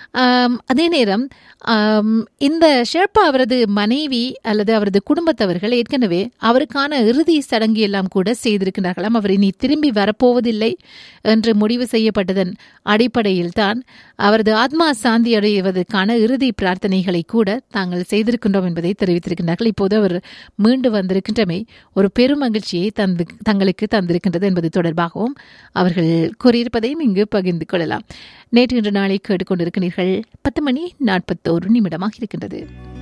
ஆம், அதே நேரம் ஆம், இந்த ஷெர்பா அவரது மனைவி அல்லது அவரது குடும்பத்தவர்கள் ஏற்கனவே அவருக்கான இறுதி சடங்கு எல்லாம் கூட செய்திருக்கிறார்களாம் அவர் இனி திரும்பி வரப்போவதில்லை என்று முடிவு செய்யப்பட்டதன் அடிப்படையில் தான் அவரது ஆத்மா சாந்தி அடைவதற்கான இறுதி பிரார்த்தனைகளை கூட தாங்கள் செய்திருக்கின்றோம் என்பதை தெரிவித்திருக்கின்றார்கள் இப்போது அவர் மீண்டு வந்திருக்கின்றமை ஒரு பெரும் மகிழ்ச்சியை தந்து தங்களுக்கு தந்திருக்கின்றது என்பது தொடர்பாகவும் அவர்கள் கூறியிருப்பதையும் இங்கு பகிர்ந்து கொள்ளலாம் நேற்று இன்று நாளை கேட்டுக்கொண்டிருக்கிறீர்கள் பத்து மணி நாற்பத்தோரு நிமிடமாக இருக்கின்றது